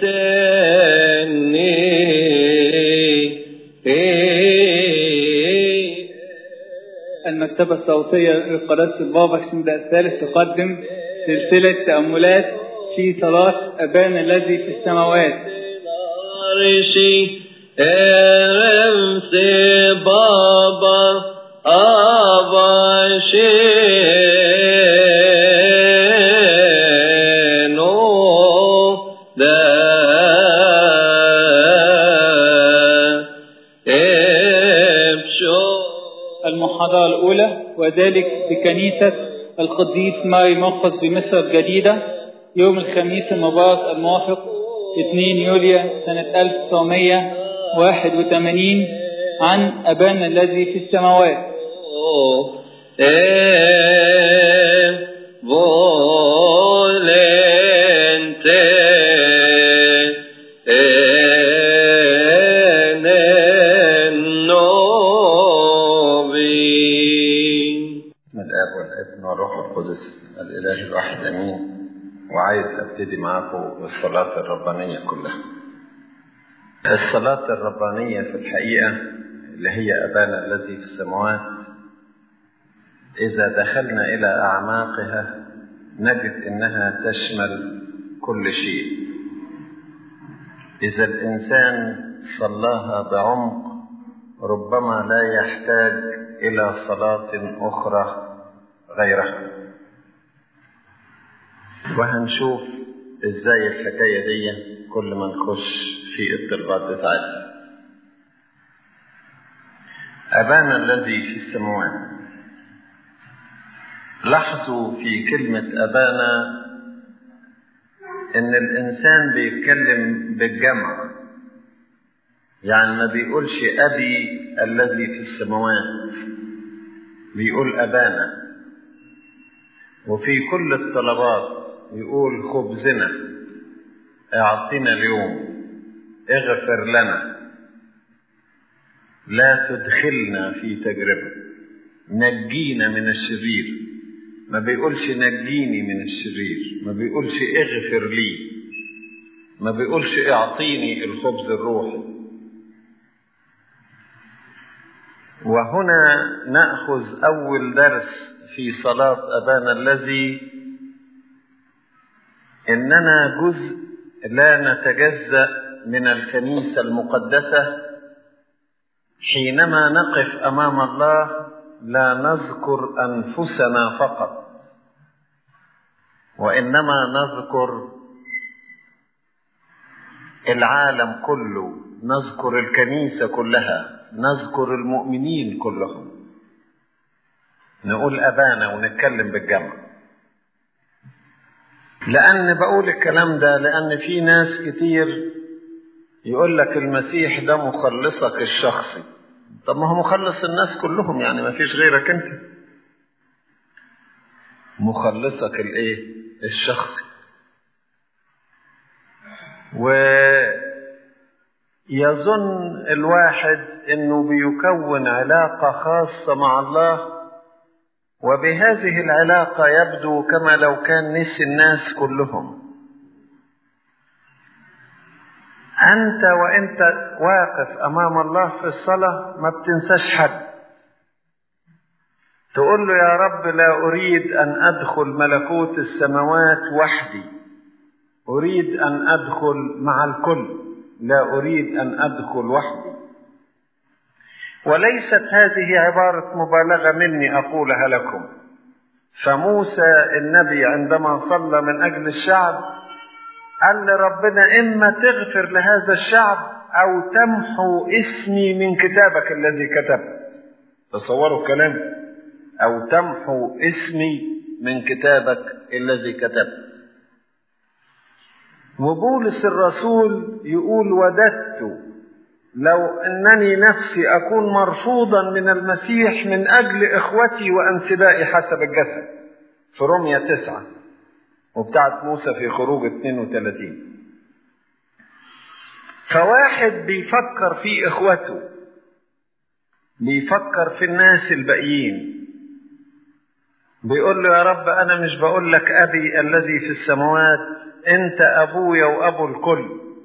المكتبة الصوتية لقناة البابا شنودة الثالث تقدم سلسلة تأملات في صلاة أبانا الذي في السماوات عرشي ارمس بابا آبا شنو دا ابشو المحاضرة الأولى وذلك بكنيسة القديس ماري مرقس بمصر الجديدة يوم الخميس المبارك الموافق 2 يوليو سنة 1981 عن أبانا الذي في السماوات e volente novi بسم الاب والابن والروح القدس الاله الواحد امين وعايز ابتدي معاكم الصلاه الربانيه كلها الصلاه الربانيه في الحقيقه اللي هي ابانا الذي في السماوات اذا دخلنا الى اعماقها نجد انها تشمل كل شيء اذا الانسان صلاها بعمق ربما لا يحتاج الى صلاه اخرى غيرها وهنشوف ازاي الحكايه دي كل ما نخش في التربات بتاعتها ابانا الذي في السماوات لاحظوا في كلمه ابانا ان الانسان بيتكلم بالجمع يعني ما بيقولش ابي الذي في السماوات بيقول ابانا وفي كل الطلبات يقول خبزنا اعطنا اليوم اغفر لنا لا تدخلنا في تجربه نجينا من الشرير ما بيقولش نجيني من الشرير ما بيقولش اغفر لي ما بيقولش اعطيني الخبز الروحي وهنا ناخذ اول درس في صلاه ابانا الذي اننا جزء لا نتجزا من الكنيسه المقدسه حينما نقف امام الله لا نذكر انفسنا فقط وانما نذكر العالم كله نذكر الكنيسه كلها نذكر المؤمنين كلهم نقول ابانا ونتكلم بالجمع لان بقول الكلام ده لان في ناس كتير يقول لك المسيح ده مخلصك الشخصي طب ما هو مخلص الناس كلهم يعني ما فيش غيرك انت مخلصك الايه الشخصي ويظن الواحد انه بيكون علاقه خاصه مع الله وبهذه العلاقه يبدو كما لو كان نسي الناس كلهم أنت وأنت واقف أمام الله في الصلاة ما بتنساش حد تقول له يا رب لا أريد أن أدخل ملكوت السماوات وحدي أريد أن أدخل مع الكل لا أريد أن أدخل وحدي وليست هذه عبارة مبالغة مني أقولها لكم فموسى النبي عندما صلى من أجل الشعب قال لربنا إما تغفر لهذا الشعب أو تمحو اسمي من كتابك الذي كتبت تصوروا الكلام أو تمحو اسمي من كتابك الذي كتبت وبولس الرسول يقول وددت لو أنني نفسي أكون مرفوضا من المسيح من أجل إخوتي وأنسبائي حسب الجسد في رمية تسعة وبتاعت موسى في خروج 32 فواحد بيفكر في اخوته بيفكر في الناس الباقيين بيقول له يا رب انا مش بقول لك ابي الذي في السماوات انت ابويا وابو الكل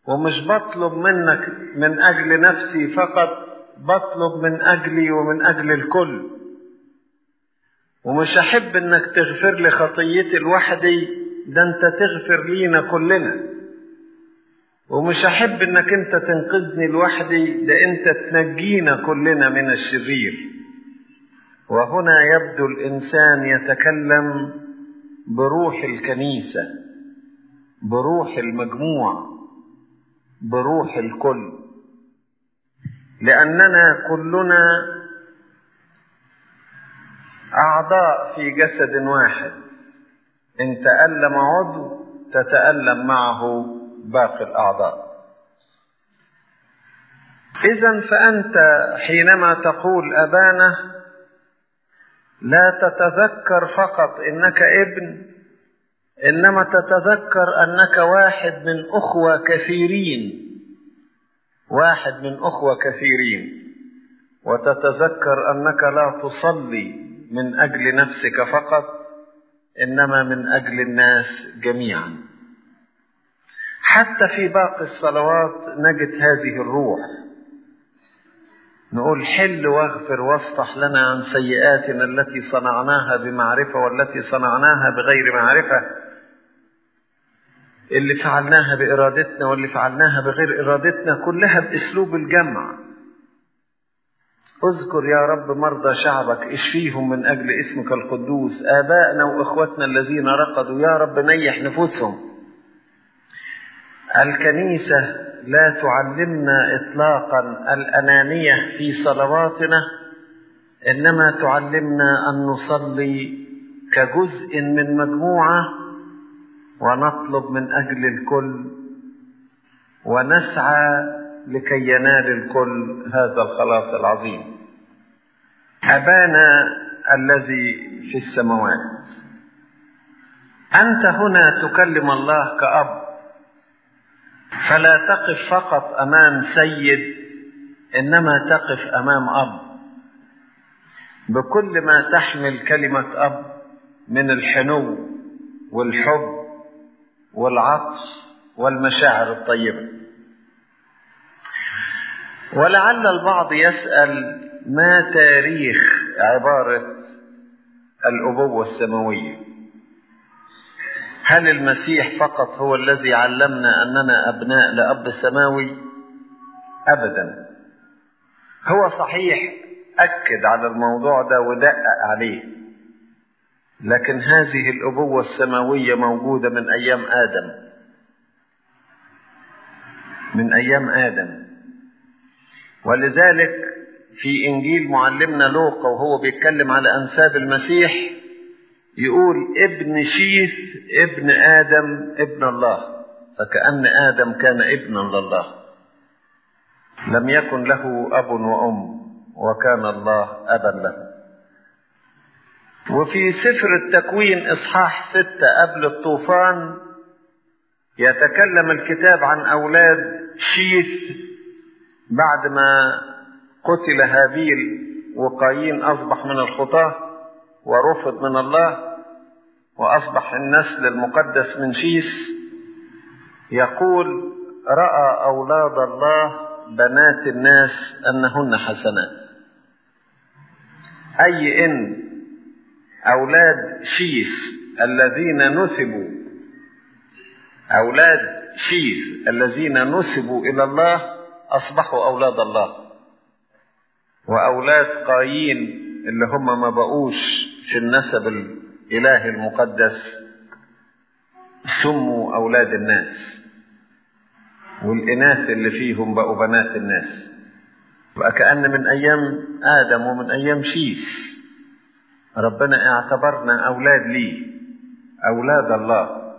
ومش بطلب منك من أجل نفسي فقط بطلب من أجلي ومن أجل الكل ومش أحب إنك تغفر لي خطيتي لوحدي ده أنت تغفر لينا كلنا ومش أحب إنك أنت تنقذني لوحدي ده أنت تنجينا كلنا من الشرير وهنا يبدو الإنسان يتكلم بروح الكنيسة بروح المجموع بروح الكل لأننا كلنا أعضاء في جسد واحد إن تألم عضو تتألم معه باقي الأعضاء إذا فأنت حينما تقول أبانا لا تتذكر فقط إنك ابن إنما تتذكر أنك واحد من أخوة كثيرين واحد من أخوة كثيرين وتتذكر أنك لا تصلي من أجل نفسك فقط إنما من أجل الناس جميعا حتى في باقي الصلوات نجد هذه الروح نقول حل واغفر واصفح لنا عن سيئاتنا التي صنعناها بمعرفة والتي صنعناها بغير معرفة اللي فعلناها بإرادتنا واللي فعلناها بغير إرادتنا كلها بأسلوب الجمع اذكر يا رب مرضى شعبك اشفيهم من أجل اسمك القدوس آبائنا وإخوتنا الذين رقدوا يا رب نيح نفوسهم الكنيسة لا تعلمنا إطلاقا الأنانية في صلواتنا إنما تعلمنا أن نصلي كجزء من مجموعة ونطلب من أجل الكل ونسعى لكي ينال الكل هذا الخلاص العظيم أبانا الذي في السماوات أنت هنا تكلم الله كأب فلا تقف فقط امام سيد انما تقف امام اب بكل ما تحمل كلمه اب من الحنو والحب والعطف والمشاعر الطيبه ولعل البعض يسال ما تاريخ عباره الابوه السماويه هل المسيح فقط هو الذي علمنا اننا ابناء لاب سماوي ابدا هو صحيح اكد على الموضوع ده ودقق عليه لكن هذه الابوه السماويه موجوده من ايام ادم من ايام ادم ولذلك في انجيل معلمنا لوقا وهو بيتكلم على انساب المسيح يقول ابن شيث ابن آدم ابن الله فكأن آدم كان ابنا لله لم يكن له أب وأم وكان الله أبا له وفي سفر التكوين إصحاح ستة قبل الطوفان يتكلم الكتاب عن أولاد شيث بعد ما قتل هابيل وقايين أصبح من الخطاه ورفض من الله واصبح النسل المقدس من شيس يقول راى اولاد الله بنات الناس انهن حسنات اي ان اولاد شيس الذين نسبوا اولاد شيس الذين نسبوا الى الله اصبحوا اولاد الله واولاد قايين اللي هم ما بقوش في النسب الإله المقدس سموا أولاد الناس والإناث اللي فيهم بقوا بنات الناس وكأن من أيام آدم ومن أيام شيس ربنا اعتبرنا أولاد ليه أولاد الله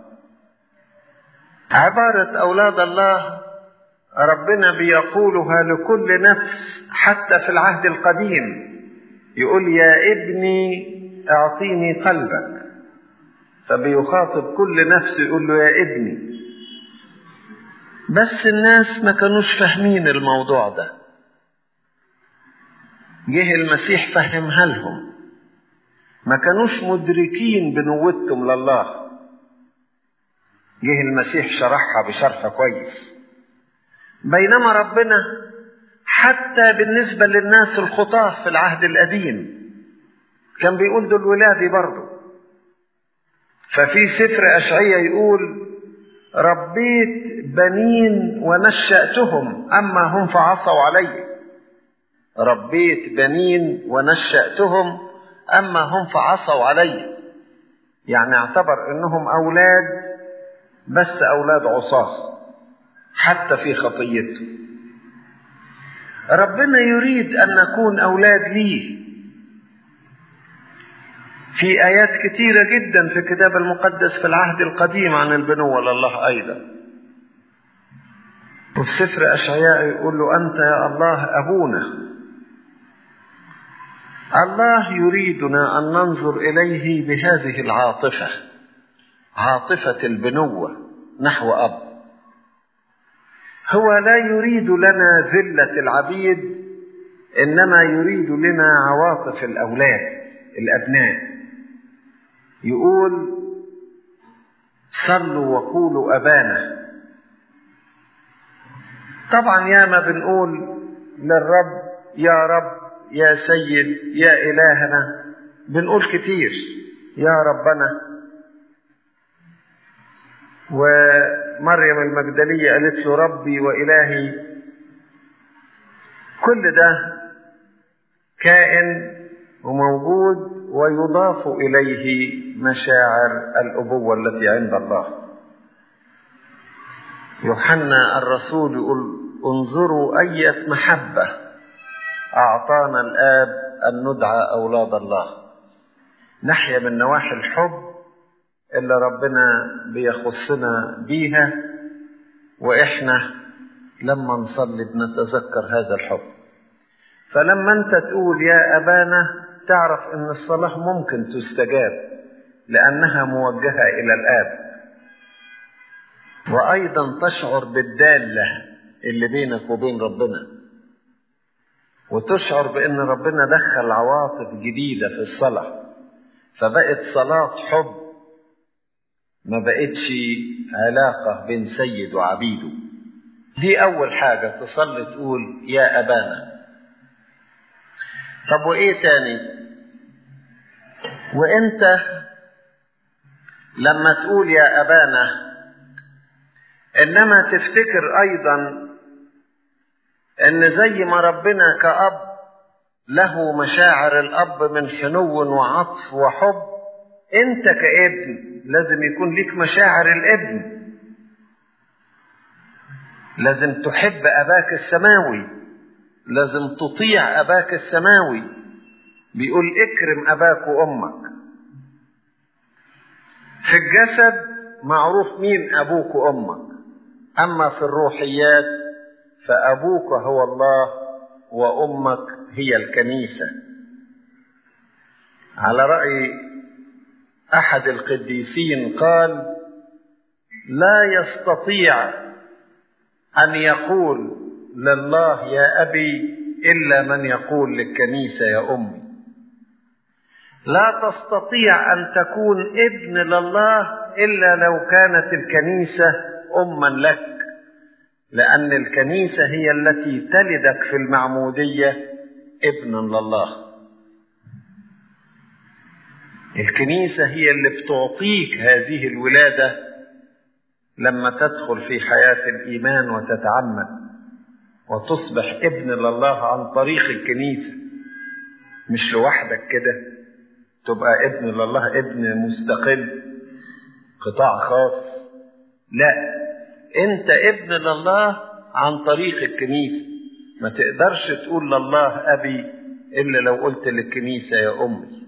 عبارة أولاد الله ربنا بيقولها لكل نفس حتى في العهد القديم يقول يا ابني اعطيني قلبك فبيخاطب كل نفس يقول له يا ابني بس الناس ما كانوش فاهمين الموضوع ده جه المسيح فهمها لهم ما كانوش مدركين بنوتهم لله جه المسيح شرحها بشرح كويس بينما ربنا حتى بالنسبة للناس الخطاة في العهد القديم كان بيقول دول ولادي برضه ففي سفر أشعية يقول ربيت بنين ونشأتهم أما هم فعصوا علي ربيت بنين ونشأتهم أما هم فعصوا علي يعني اعتبر انهم اولاد بس اولاد عصاه حتى في خطيته ربنا يريد ان نكون اولاد ليه في ايات كتيره جدا في الكتاب المقدس في العهد القديم عن البنوه لله ايضا وفي سفر اشعياء يقول له انت يا الله ابونا الله يريدنا ان ننظر اليه بهذه العاطفه عاطفه البنوه نحو اب هو لا يريد لنا ذله العبيد انما يريد لنا عواطف الاولاد الابناء يقول صلوا وقولوا ابانا طبعا ياما بنقول للرب يا رب يا سيد يا إلهنا بنقول كتير يا ربنا ومريم المجدلية قالت له ربي وإلهي كل ده كائن وموجود ويضاف إليه مشاعر الأبوة التي عند الله يوحنا الرسول يقول انظروا أية محبة أعطانا الآب أن ندعى أولاد الله نحيا من نواحي الحب اللي ربنا بيخصنا بيها وإحنا لما نصلي بنتذكر هذا الحب فلما أنت تقول يا أبانا تعرف أن الصلاة ممكن تستجاب لأنها موجهة إلى الآب وأيضا تشعر بالدالة اللي بينك وبين ربنا وتشعر بأن ربنا دخل عواطف جديدة في الصلاة فبقت صلاة حب ما بقتش علاقة بين سيد وعبيده دي أول حاجة تصلي تقول يا أبانا طب وإيه تاني وإنت لما تقول يا أبانا إنما تفتكر أيضا ان زي ما ربنا كأب له مشاعر الأب من حنو وعطف وحب أنت كابن لازم يكون ليك مشاعر الابن لازم تحب أباك السماوي لازم تطيع أباك السماوي بيقول اكرم أباك وأمك في الجسد معروف مين أبوك وأمك أما في الروحيات فأبوك هو الله وأمك هي الكنيسة على رأي أحد القديسين قال لا يستطيع أن يقول لله يا أبي إلا من يقول للكنيسة يا أمي لا تستطيع أن تكون ابن لله إلا لو كانت الكنيسة أما لك لأن الكنيسة هي التي تلدك في المعمودية ابنا لله الكنيسة هي اللي بتعطيك هذه الولادة لما تدخل في حياة الإيمان وتتعمد وتصبح ابن لله عن طريق الكنيسة مش لوحدك كده تبقى ابن لله ابن مستقل قطاع خاص لا انت ابن لله عن طريق الكنيسة ما تقدرش تقول لله أبي إلا لو قلت للكنيسة يا أمي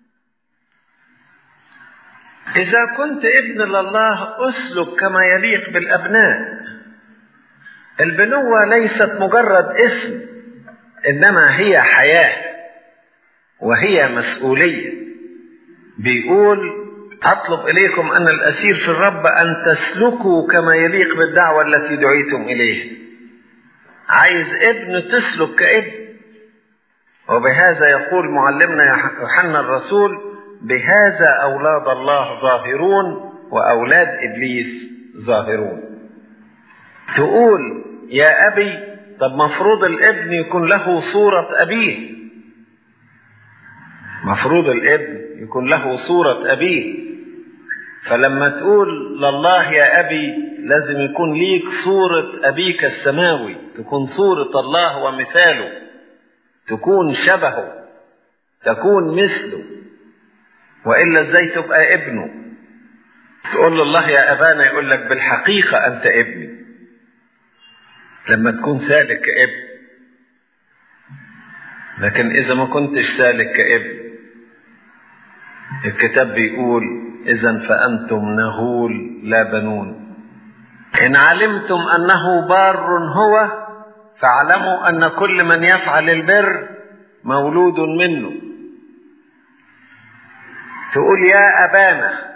إذا كنت ابن لله أسلك كما يليق بالأبناء البنوة ليست مجرد اسم إنما هي حياة وهي مسؤولية بيقول أطلب إليكم أن الأسير في الرب أن تسلكوا كما يليق بالدعوة التي دعيتم إليها عايز ابن تسلك كابن وبهذا يقول معلمنا يوحنا الرسول بهذا أولاد الله ظاهرون وأولاد إبليس ظاهرون تقول يا أبي طب مفروض الابن يكون له صورة أبيه مفروض الابن يكون له صورة أبيه فلما تقول لله يا أبي لازم يكون ليك صورة أبيك السماوي تكون صورة الله ومثاله تكون شبهه تكون مثله وإلا ازاي تبقى ابنه تقول لله يا أبانا يقول لك بالحقيقة أنت ابني لما تكون سالك كابن لكن إذا ما كنتش سالك كابن الكتاب بيقول إذا فأنتم نغول لا بنون إن علمتم أنه بار هو فاعلموا أن كل من يفعل البر مولود منه تقول يا أبانا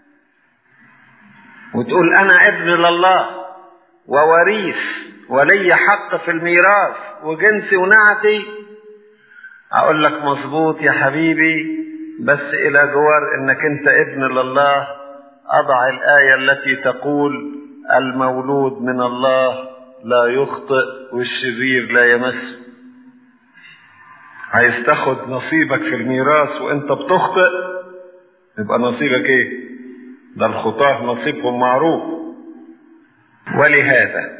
وتقول أنا ابن لله ووريث ولي حق في الميراث وجنسي ونعتي أقول لك مظبوط يا حبيبي بس إلى جوار إنك أنت ابن لله أضع الآية التي تقول المولود من الله لا يخطئ والشرير لا يمس عايز تاخد نصيبك في الميراث وانت بتخطئ يبقى نصيبك ايه ده الخطاه نصيبهم معروف ولهذا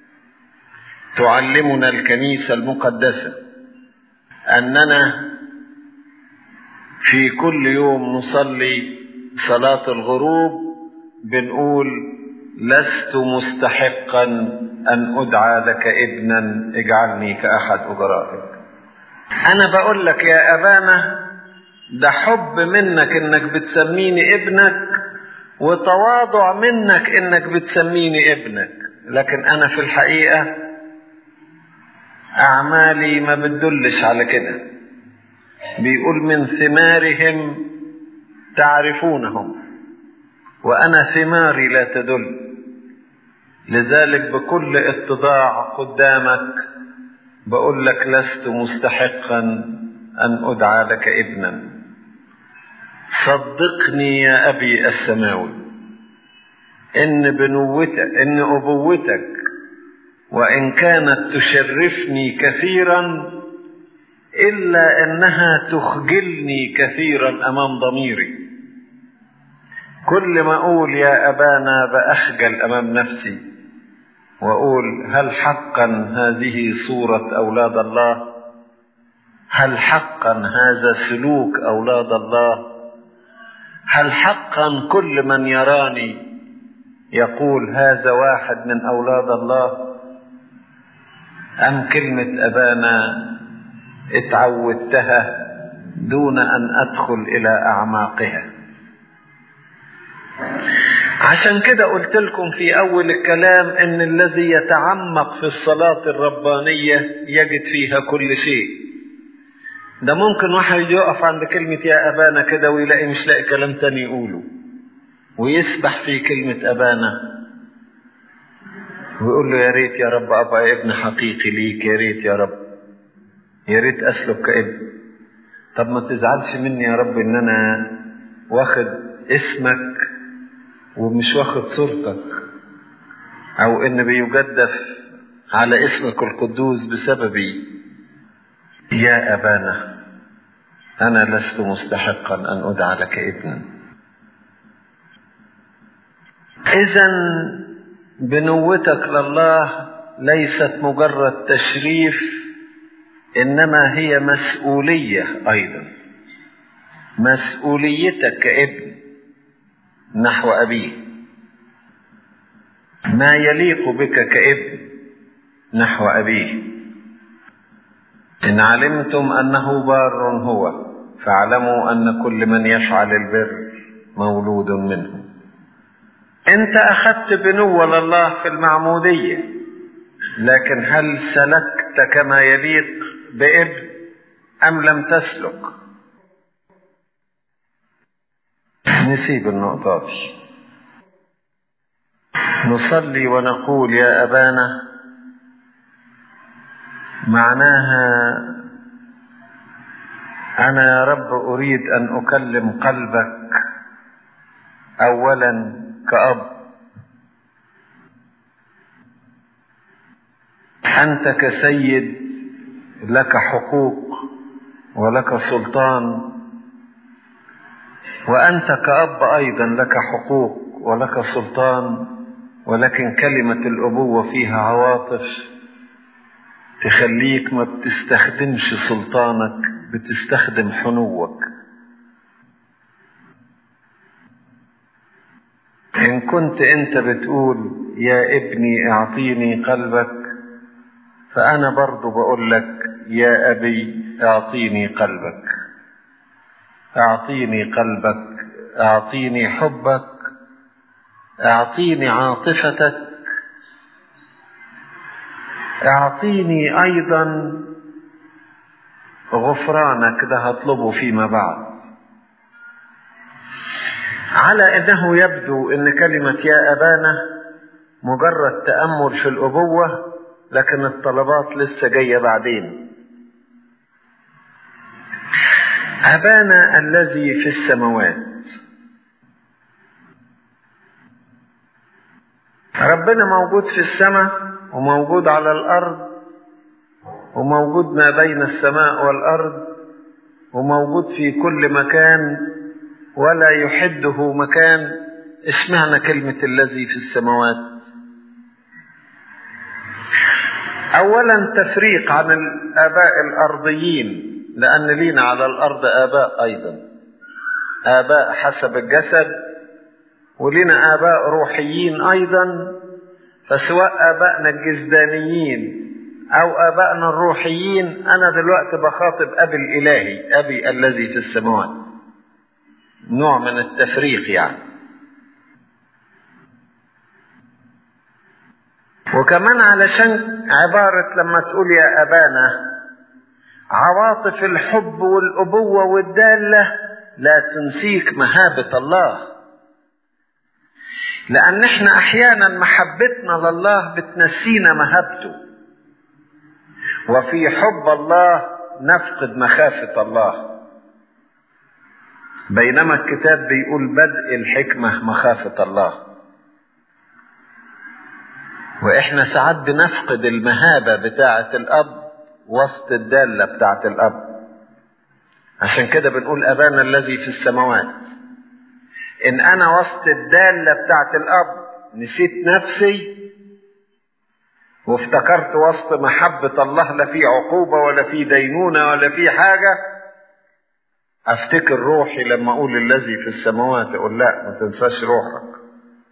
تعلمنا الكنيسه المقدسه اننا في كل يوم نصلي صلاه الغروب بنقول لست مستحقا ان ادعى لك ابنا اجعلني كاحد اجرائك انا بقول لك يا ابانا ده حب منك انك بتسميني ابنك وتواضع منك انك بتسميني ابنك لكن انا في الحقيقه اعمالي ما بتدلش على كده بيقول من ثمارهم تعرفونهم وانا ثماري لا تدل لذلك بكل اتضاع قدامك بقول لك لست مستحقا ان ادعى لك ابنا صدقني يا ابي السماوي ان بنوتك ان ابوتك وان كانت تشرفني كثيرا الا انها تخجلني كثيرا امام ضميري كل ما اقول يا ابانا باخجل امام نفسي واقول هل حقا هذه صوره اولاد الله هل حقا هذا سلوك اولاد الله هل حقا كل من يراني يقول هذا واحد من اولاد الله ام كلمه ابانا اتعودتها دون ان ادخل الى اعماقها عشان كده قلت لكم في اول الكلام ان الذي يتعمق في الصلاه الربانيه يجد فيها كل شيء ده ممكن واحد يقف عند كلمة يا أبانا كده ويلاقي مش لاقي كلام تاني يقوله ويسبح في كلمة أبانا ويقول له يا ريت يا رب أبقى ابن حقيقي ليك يا ريت يا رب يا ريت أسلك كابن طب ما تزعلش مني يا رب إن أنا واخد اسمك ومش واخد صورتك أو إن بيجدف على اسمك القدوس بسببي يا أبانا أنا لست مستحقا أن أدعى لك ابنا إذا بنوتك لله ليست مجرد تشريف إنما هي مسؤولية أيضا مسؤوليتك كابن نحو أبيه ما يليق بك كابن نحو أبيه إن علمتم أنه بار هو فاعلموا أن كل من يفعل البر مولود منه أنت أخذت بنوة لله في المعمودية لكن هل سلكت كما يليق بابن أم لم تسلك نسيب النقطة دي نصلي ونقول يا أبانا معناها انا يا رب اريد ان اكلم قلبك اولا كاب أنت كسيد لك حقوق ولك سلطان وأنت كأب أيضا لك حقوق ولك سلطان ولكن كلمة الأبوة فيها عواطف تخليك ما بتستخدمش سلطانك بتستخدم حنوك إن كنت أنت بتقول يا ابني اعطيني قلبك فأنا برضو بقول لك يا أبي اعطيني قلبك اعطيني قلبك اعطيني حبك اعطيني عاطفتك اعطيني ايضا غفرانك ده هطلبه فيما بعد على انه يبدو ان كلمه يا ابانا مجرد تامل في الابوه لكن الطلبات لسه جايه بعدين أبانا الذي في السماوات ربنا موجود في السماء وموجود على الأرض وموجود ما بين السماء والأرض وموجود في كل مكان ولا يحده مكان اشمعنى كلمة الذي في السماوات أولا تفريق عن الآباء الأرضيين لأن لينا على الأرض آباء أيضا آباء حسب الجسد ولنا آباء روحيين أيضا فسواء آبائنا الجسدانيين أو آبائنا الروحيين أنا دلوقتي بخاطب أبي الإلهي أبي الذي في السماوات نوع من التفريق يعني وكمان علشان عبارة لما تقول يا أبانا عواطف الحب والأبوة والدالة لا تنسيك مهابة الله لأن احنا أحيانا محبتنا لله بتنسينا مهابته وفي حب الله نفقد مخافة الله بينما الكتاب بيقول بدء الحكمة مخافة الله وإحنا ساعات بنفقد المهابة بتاعة الأب وسط الدالة بتاعة الأب عشان كده بنقول أبانا الذي في السماوات إن أنا وسط الدالة بتاعة الأب نسيت نفسي وافتكرت وسط محبة الله لا في عقوبة ولا في دينونة ولا في حاجة أفتكر روحي لما أقول الذي في السماوات أقول لا ما تنساش روحك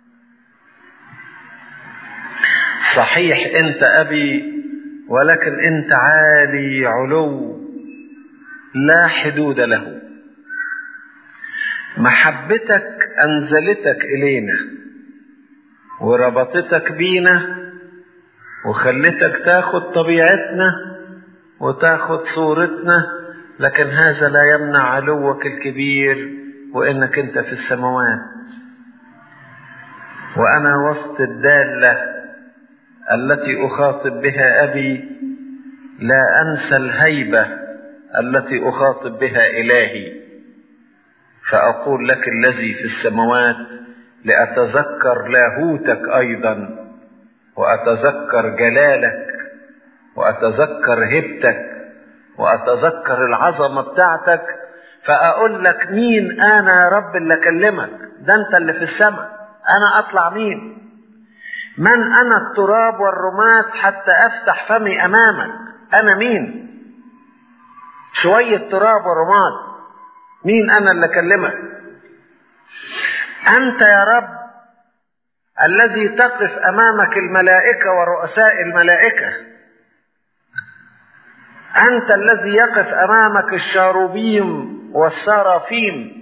صحيح أنت أبي ولكن أنت عالي علو لا حدود له محبتك أنزلتك إلينا وربطتك بينا وخلتك تاخد طبيعتنا وتاخد صورتنا لكن هذا لا يمنع علوك الكبير وانك انت في السماوات وانا وسط الداله التي اخاطب بها ابي لا انسى الهيبه التي اخاطب بها الهي فاقول لك الذي في السماوات لاتذكر لاهوتك ايضا واتذكر جلالك واتذكر هبتك واتذكر العظمه بتاعتك فاقول لك مين انا يا رب اللي اكلمك ده انت اللي في السماء انا اطلع مين من انا التراب والرماد حتى افتح فمي امامك انا مين شويه تراب ورماد مين انا اللي اكلمك انت يا رب الذي تقف امامك الملائكه ورؤساء الملائكه انت الذي يقف امامك الشاروبيم والسرافيم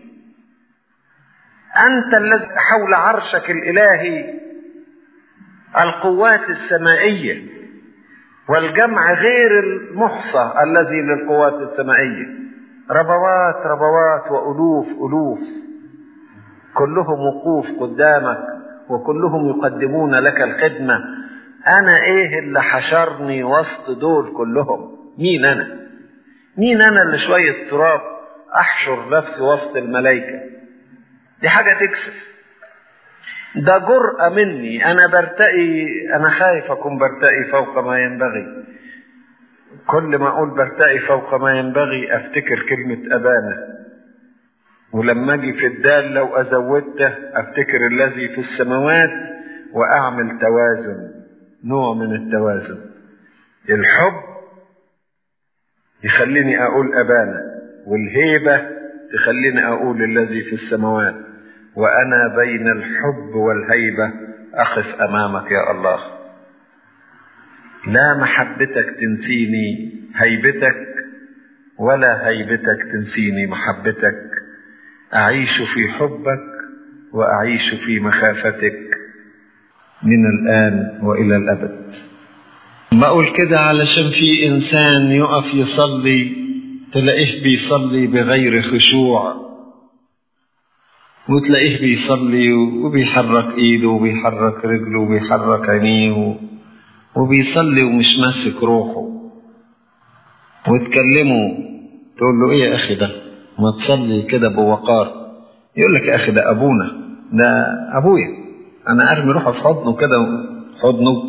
انت الذي حول عرشك الالهي القوات السمائيه والجمع غير المحصى الذي للقوات السمائيه ربوات ربوات والوف الوف كلهم وقوف قدامك وكلهم يقدمون لك الخدمه انا ايه اللي حشرني وسط دول كلهم مين انا مين انا اللي شويه تراب احشر نفسي وسط الملائكه دي حاجه تكسف ده جرأة مني أنا برتقي أنا خايف أكون برتقي فوق ما ينبغي كل ما أقول برتقي فوق ما ينبغي أفتكر كلمة أبانا ولما أجي في الدال لو أزودته أفتكر الذي في السماوات وأعمل توازن نوع من التوازن الحب يخليني أقول أبانا والهيبة تخليني أقول الذي في السماوات وأنا بين الحب والهيبة أقف أمامك يا الله لا محبتك تنسيني هيبتك ولا هيبتك تنسيني محبتك أعيش في حبك وأعيش في مخافتك من الآن وإلى الأبد بقول كده علشان في إنسان يقف يصلي تلاقيه بيصلي بغير خشوع وتلاقيه بيصلي وبيحرك ايده وبيحرك رجله وبيحرك عينيه وبيصلي ومش ماسك روحه وتكلمه تقول له ايه يا اخي ده ما تصلي كده بوقار يقول لك يا اخي ده ابونا ده ابويا انا ارمي روحه في حضنه كده حضنه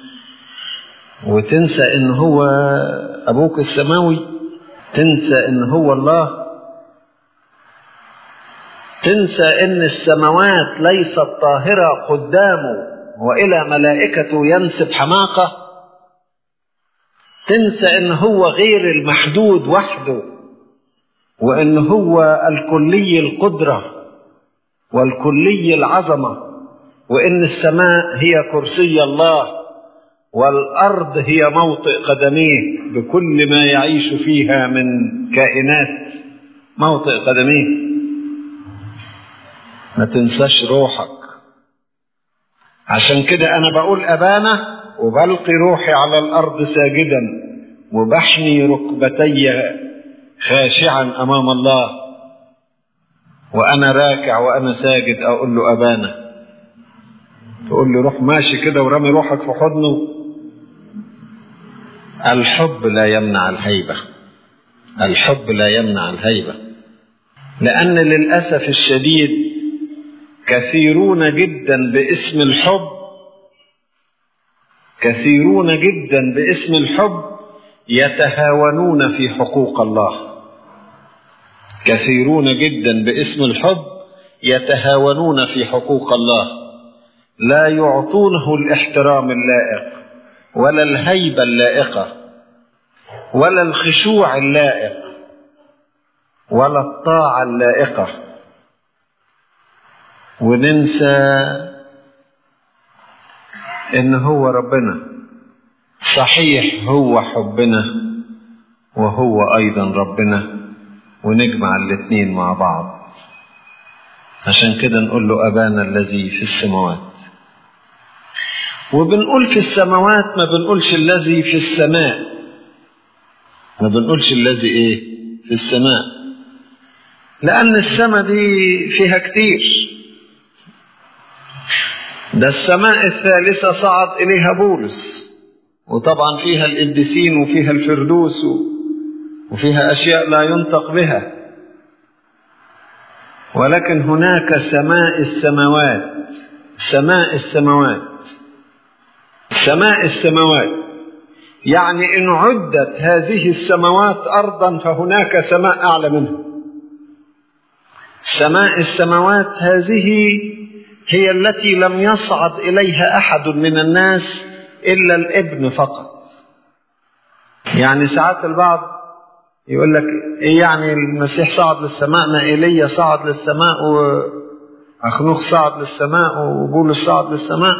وتنسى ان هو ابوك السماوي تنسى ان هو الله تنسى ان السماوات ليست طاهره قدامه والى ملائكته ينسب حماقه تنسى ان هو غير المحدود وحده وان هو الكلي القدره والكلي العظمه وان السماء هي كرسي الله والارض هي موطئ قدميه بكل ما يعيش فيها من كائنات موطئ قدميه ما تنساش روحك عشان كده انا بقول ابانا وبلقي روحي على الارض ساجدا وبحني ركبتي خاشعا امام الله وانا راكع وانا ساجد اقول له ابانا تقول لي روح ماشي كده ورمي روحك في حضنه الحب لا يمنع الهيبه الحب لا يمنع الهيبه لان للاسف الشديد كثيرون جدا باسم الحب كثيرون جدا باسم الحب يتهاونون في حقوق الله كثيرون جدا باسم الحب يتهاونون في حقوق الله لا يعطونه الاحترام اللائق ولا الهيبه اللائقه ولا الخشوع اللائق ولا الطاعه اللائقه وننسى ان هو ربنا صحيح هو حبنا وهو ايضا ربنا ونجمع الاتنين مع بعض عشان كده نقول له ابانا الذي في السماوات وبنقول في السماوات ما بنقولش الذي في السماء ما بنقولش الذي ايه في السماء لان السماء دي فيها كتير ده السماء الثالثة صعد إليها بولس وطبعا فيها القديسين وفيها الفردوس وفيها أشياء لا ينطق بها ولكن هناك سماء السماوات سماء السماوات سماء السماوات يعني إن عدت هذه السماوات أرضا فهناك سماء أعلى منها سماء السماوات هذه هي التي لم يصعد اليها احد من الناس الا الابن فقط يعني ساعات البعض يقول لك ايه يعني المسيح صعد للسماء ما ايليا صعد للسماء واخنوخ صعد للسماء وبولس صعد للسماء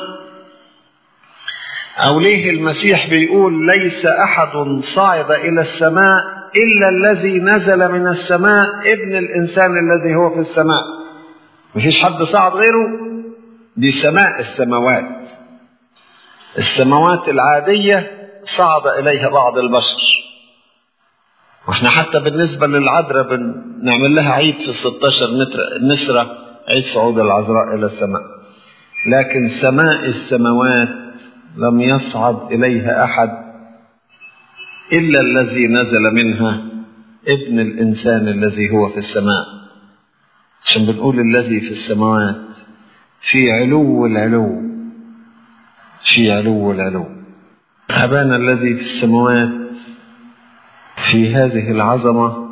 او ليه المسيح بيقول ليس احد صعد الى السماء الا الذي نزل من السماء ابن الانسان الذي هو في السماء مفيش حد صعد غيره دي سماء السماوات السماوات العادية صعد إليها بعض البشر واحنا حتى بالنسبة للعذراء بنعمل لها عيد في 16 متر نسرة عيد صعود العذراء إلى السماء لكن سماء السماوات لم يصعد إليها أحد إلا الذي نزل منها ابن الإنسان الذي هو في السماء عشان بنقول الذي في السماوات في علو العلو في علو العلو أبانا الذي في السماوات في هذه العظمة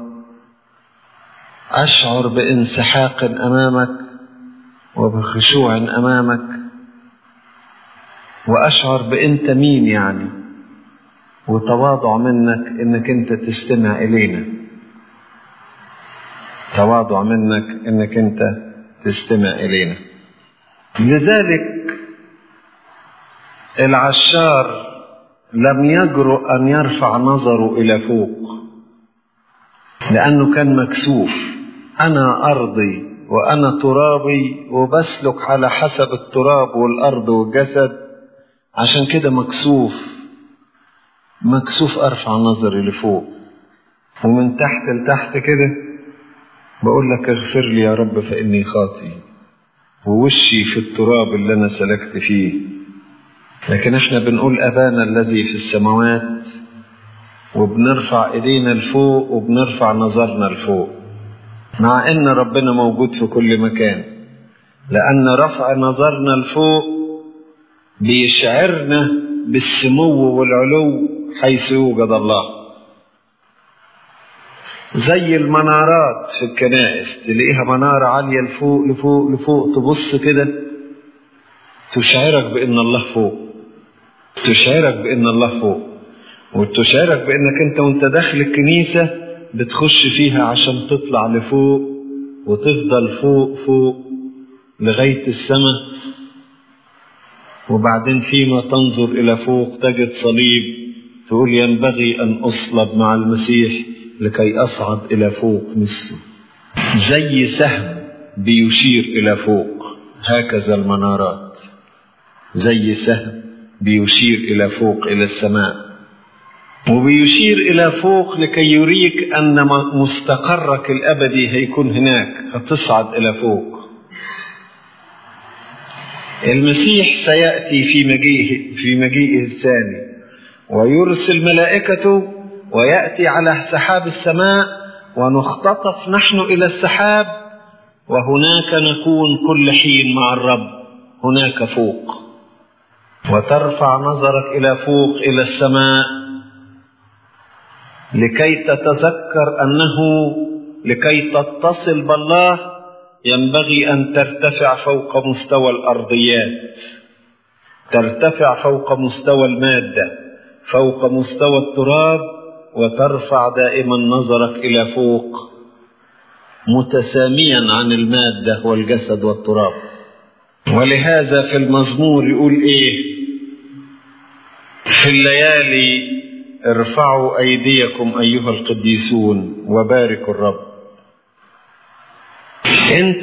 أشعر بانسحاق أمامك وبخشوع أمامك وأشعر بأنت مين يعني وتواضع منك إنك أنت تستمع إلينا تواضع منك إنك أنت تستمع إلينا لذلك العشار لم يجرؤ أن يرفع نظره إلى فوق لأنه كان مكسوف أنا أرضي وأنا ترابي وبسلك على حسب التراب والأرض والجسد عشان كده مكسوف مكسوف أرفع نظري لفوق ومن تحت لتحت كده بقول لك اغفر لي يا رب فإني خاطي ووشي في التراب اللي أنا سلكت فيه لكن احنا بنقول أبانا الذي في السماوات وبنرفع ايدينا لفوق وبنرفع نظرنا لفوق مع ان ربنا موجود في كل مكان لان رفع نظرنا لفوق بيشعرنا بالسمو والعلو حيث يوجد الله زي المنارات في الكنائس تلاقيها منارة عالية لفوق لفوق لفوق تبص كده تشعرك بأن الله فوق تشعرك بأن الله فوق وتشعرك بأنك أنت وأنت داخل الكنيسة بتخش فيها عشان تطلع لفوق وتفضل فوق فوق لغاية السماء وبعدين فيما تنظر إلى فوق تجد صليب تقول ينبغي أن أصلب مع المسيح لكي أصعد إلى فوق مثله زي سهم بيشير إلى فوق هكذا المنارات زي سهم بيشير إلى فوق إلى السماء وبيشير إلى فوق لكي يريك أن مستقرك الأبدي هيكون هناك هتصعد إلى فوق المسيح سيأتي في مجيئه في مجيئه الثاني ويرسل ملائكته ويأتي على سحاب السماء ونختطف نحن إلى السحاب وهناك نكون كل حين مع الرب هناك فوق وترفع نظرك إلى فوق إلى السماء لكي تتذكر أنه لكي تتصل بالله ينبغي أن ترتفع فوق مستوى الأرضيات ترتفع فوق مستوى المادة فوق مستوى التراب وترفع دائما نظرك إلى فوق متساميا عن المادة والجسد والتراب ولهذا في المزمور يقول إيه في الليالي ارفعوا أيديكم أيها القديسون وباركوا الرب أنت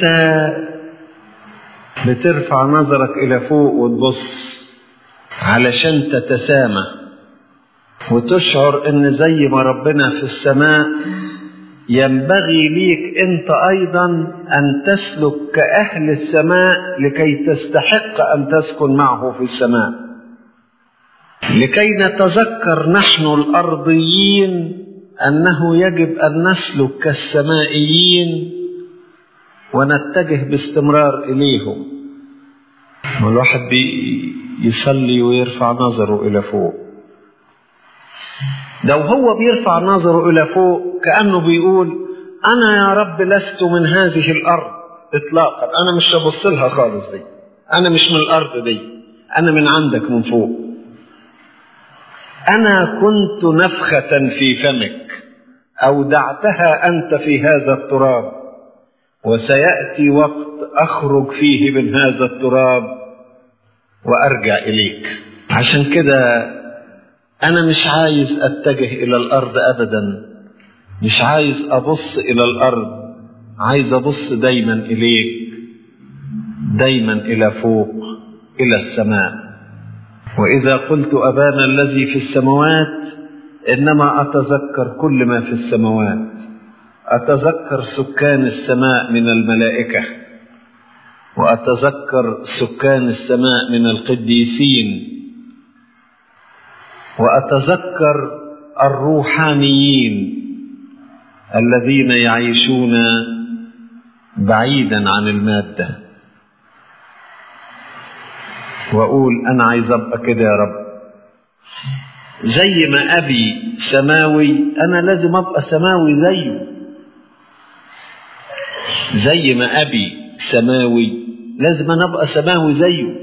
بترفع نظرك إلى فوق وتبص علشان تتسامى وتشعر ان زي ما ربنا في السماء ينبغي ليك انت ايضا ان تسلك كاهل السماء لكي تستحق ان تسكن معه في السماء لكي نتذكر نحن الارضيين انه يجب ان نسلك كالسمائيين ونتجه باستمرار اليهم والواحد بيصلي ويرفع نظره الى فوق لو هو بيرفع نظره إلى فوق كأنه بيقول أنا يا رب لست من هذه الأرض إطلاقا أنا مش هبص لها خالص دي أنا مش من الأرض دي أنا من عندك من فوق أنا كنت نفخة في فمك أودعتها أنت في هذا التراب وسيأتي وقت أخرج فيه من هذا التراب وأرجع إليك عشان كده أنا مش عايز أتجه إلى الأرض أبدا مش عايز أبص إلى الأرض عايز أبص دايما إليك دايما إلى فوق إلى السماء وإذا قلت أبانا الذي في السماوات إنما أتذكر كل ما في السماوات أتذكر سكان السماء من الملائكة وأتذكر سكان السماء من القديسين واتذكر الروحانيين الذين يعيشون بعيدا عن الماده واقول انا عايز ابقى كده يا رب زي ما ابي سماوي انا لازم ابقى سماوي زيه زي ما ابي سماوي لازم انا ابقى سماوي زيه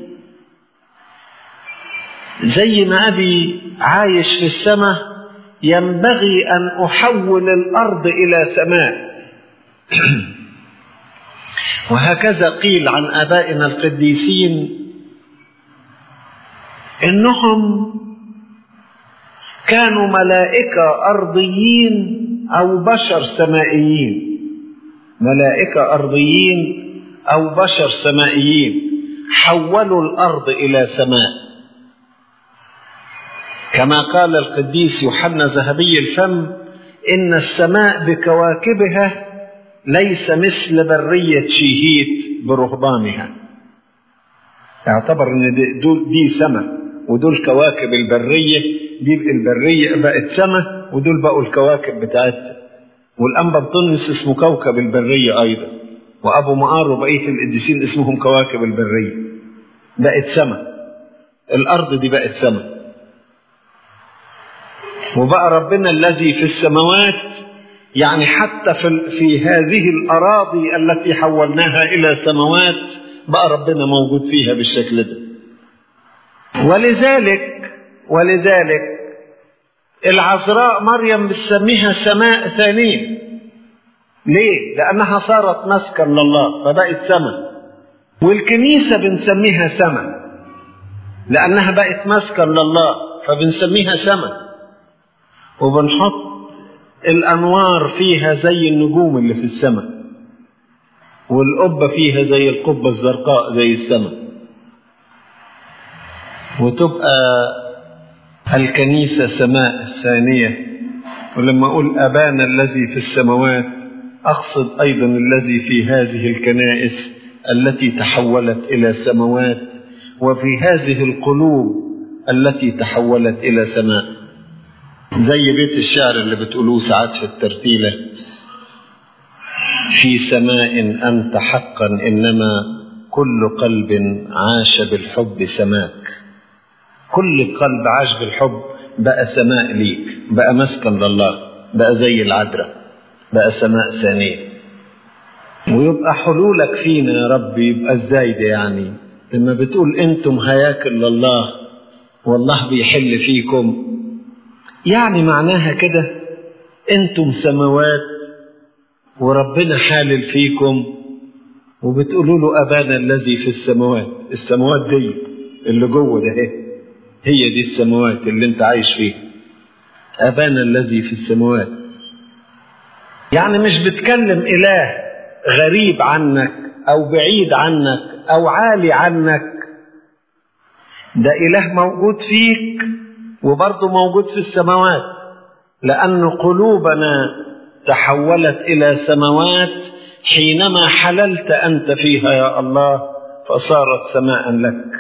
زي ما ابي عايش في السماء ينبغي ان احول الارض الى سماء وهكذا قيل عن ابائنا القديسين انهم كانوا ملائكه ارضيين او بشر سمائيين ملائكه ارضيين او بشر سمائيين حولوا الارض الى سماء كما قال القديس يوحنا ذهبي الفم ان السماء بكواكبها ليس مثل بريه شيهيت برهبانها اعتبر ان دي, دول دي سماء ودول كواكب البريه دي البريه بقت سماء ودول بقوا الكواكب بتاعتها والانبا بطنس اسمه كوكب البريه ايضا وابو معار وبقيه القديسين اسمهم كواكب البريه بقت سماء الارض دي بقت سماء وبقى ربنا الذي في السماوات يعني حتى في, في هذه الأراضي التي حولناها إلى سماوات بقى ربنا موجود فيها بالشكل ده ولذلك ولذلك العذراء مريم بتسميها سماء ثانية ليه؟ لأنها صارت مسكن لله فبقت سماء والكنيسة بنسميها سماء لأنها بقت مسكن لله فبنسميها سماء وبنحط الأنوار فيها زي النجوم اللي في السماء والقبة فيها زي القبة الزرقاء زي السماء وتبقى الكنيسة سماء ثانية ولما أقول أبانا الذي في السماوات أقصد أيضا الذي في هذه الكنائس التي تحولت إلى سماوات وفي هذه القلوب التي تحولت إلى سماء زي بيت الشعر اللي بتقولوه ساعات في الترتيلة في سماء أنت حقا إنما كل قلب عاش بالحب سماك كل قلب عاش بالحب بقى سماء ليك بقى مسكن لله بقى زي العذراء بقى سماء ثانية ويبقى حلولك فينا يا رب يبقى ازاي ده يعني لما بتقول انتم هياكل لله والله بيحل فيكم يعني معناها كده انتم سماوات وربنا حالل فيكم وبتقولوا له ابانا الذي في السماوات السماوات دي اللي جوه ده هي هي دي السماوات اللي انت عايش فيها ابانا الذي في السماوات يعني مش بتكلم اله غريب عنك او بعيد عنك او عالي عنك ده اله موجود فيك وبرضه موجود في السماوات لأن قلوبنا تحولت إلى سماوات حينما حللت أنت فيها يا الله فصارت سماء لك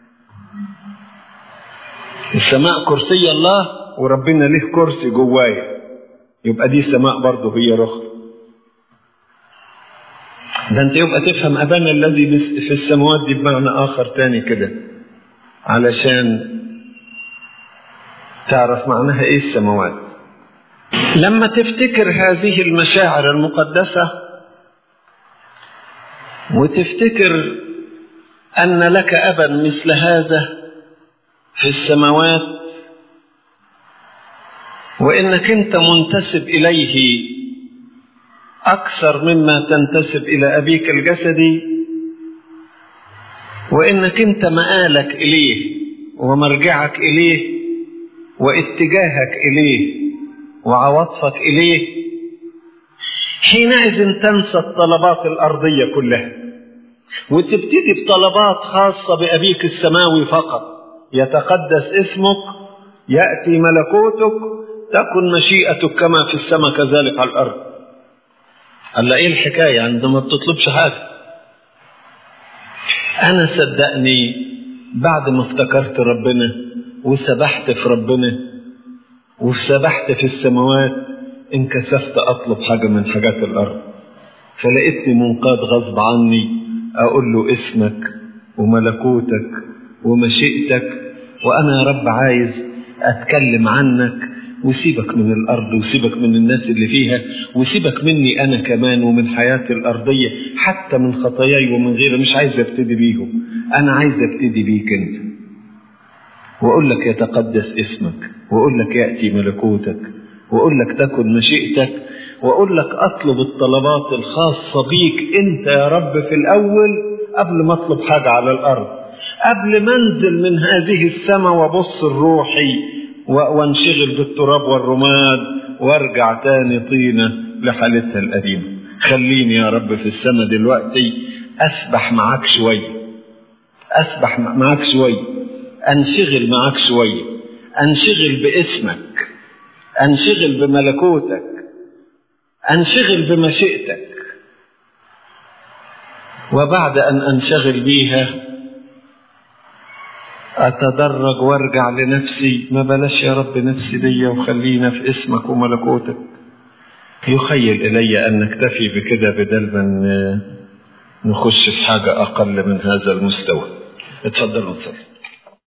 السماء كرسي الله وربنا له كرسي جوايا يبقى دي سماء برضه هي رخر ده انت يبقى تفهم أبانا الذي في السماوات دي بمعنى آخر تاني كده علشان تعرف معناها ايه السماوات لما تفتكر هذه المشاعر المقدسه وتفتكر ان لك ابا مثل هذا في السماوات وانك انت منتسب اليه اكثر مما تنتسب الى ابيك الجسدي وانك انت مآلك اليه ومرجعك اليه واتجاهك اليه وعواطفك اليه حينئذ تنسى الطلبات الارضيه كلها وتبتدي بطلبات خاصه بابيك السماوي فقط يتقدس اسمك ياتي ملكوتك تكن مشيئتك كما في السماء كذلك على الارض قال ايه الحكايه عندما بتطلبش حاجه انا صدقني بعد ما افتكرت ربنا وسبحت في ربنا وسبحت في السماوات انكسفت اطلب حاجه من حاجات الارض فلقيتني منقاد غصب عني اقول له اسمك وملكوتك ومشيئتك وأنا يا رب عايز أتكلم عنك وسيبك من الأرض وسيبك من الناس اللي فيها وسيبك مني أنا كمان ومن حياتي الأرضية حتى من خطاياي ومن غيري مش عايز أبتدي بيهم أنا عايز أبتدي بيك أنت وأقول لك يتقدس اسمك وأقول لك يأتي ملكوتك وأقول لك تكن مشيئتك وأقول لك أطلب الطلبات الخاصة بيك أنت يا رب في الأول قبل ما أطلب حاجة على الأرض قبل ما أنزل من هذه السماء وأبص الروحي وانشغل بالتراب والرماد وارجع تاني طينة لحالتها القديمة خليني يا رب في السماء دلوقتي أسبح معاك شوية أسبح معاك شوية أنشغل معاك شوية أنشغل باسمك أنشغل بملكوتك أنشغل بمشيئتك وبعد أن أنشغل بيها أتدرج وارجع لنفسي ما بلاش يا رب نفسي دي وخلينا في اسمك وملكوتك يخيل إلي أن نكتفي بكده بدل من نخش في حاجة أقل من هذا المستوى اتفضلوا نصلي